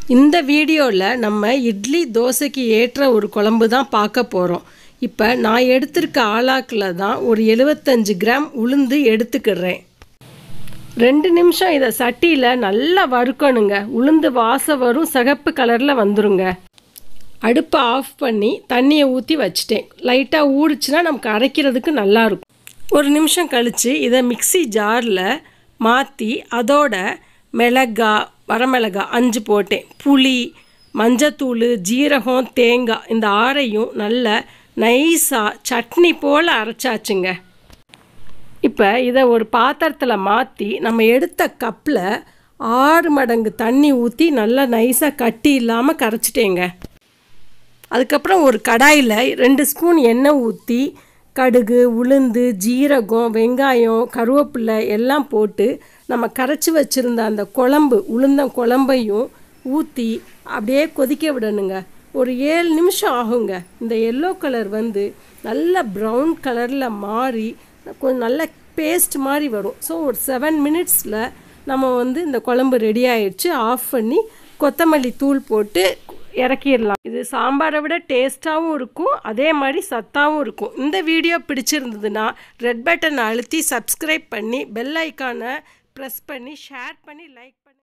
இந்த வீடியோவில் நம்ம இட்லி தோசைக்கு ஏற்ற ஒரு குழம்பு தான் பார்க்க போகிறோம் இப்போ நான் எடுத்திருக்க ஆளாக்கில் தான் ஒரு எழுபத்தஞ்சு கிராம் உளுந்து எடுத்துக்கிறேன் ரெண்டு நிமிஷம் இதை சட்டியில் நல்லா வறுக்கணுங்க உளுந்து வாசம் வரும் சிகப்பு கலரில் வந்துருங்க அடுப்பை ஆஃப் பண்ணி தண்ணியை ஊற்றி வச்சிட்டேன் லைட்டாக ஊறிச்சுன்னா நமக்கு அரைக்கிறதுக்கு நல்லாயிருக்கும் ஒரு நிமிஷம் கழித்து இதை மிக்ஸி ஜாரில் மாற்றி அதோட மிளகா வரமிளகா அஞ்சு போட்டேன் புளி மஞ்சத்தூள் ஜீரகம் தேங்காய் இந்த ஆறையும் நல்ல நைஸாக சட்னி போல் அரைச்சாச்சுங்க இப்போ இதை ஒரு பாத்திரத்தில் மாற்றி நம்ம எடுத்த கப்பில் ஆறு மடங்கு தண்ணி ஊற்றி நல்லா நைஸாக கட்டி இல்லாமல் கரைச்சிட்டேங்க அதுக்கப்புறம் ஒரு கடாயில் ரெண்டு ஸ்பூன் எண்ணெய் ஊற்றி கடுகு உளுந்து ஜீரகம் வெங்காயம் கருவேப்பிலை எல்லாம் போட்டு நம்ம கரைச்சி வச்சுருந்த அந்த குழம்பு உளுந்தம் குழம்பையும் ஊற்றி அப்படியே கொதிக்க விடணுங்க ஒரு ஏழு நிமிஷம் ஆகுங்க இந்த எல்லோ கலர் வந்து நல்ல ப்ரௌன் கலரில் மாறி கொஞ்சம் நல்ல பேஸ்ட் மாதிரி வரும் ஸோ ஒரு செவன் மினிட்ஸில் நம்ம வந்து இந்த குழம்பு ரெடி ஆயிடுச்சு ஆஃப் பண்ணி கொத்தமல்லி தூள் போட்டு இறக்கிடலாம் இது சாம்பாரை விட டேஸ்ட்டாகவும் இருக்கும் அதே மாதிரி சத்தாகவும் இருக்கும் இந்த வீடியோ பிடிச்சிருந்ததுன்னா ரெட் பட்டனை அழுத்தி சப்ஸ்கிரைப் பண்ணி பெல் ஐக்கானை ப்ரெஸ் பண்ணி ஷேர் பண்ணி லைக் பண்ணி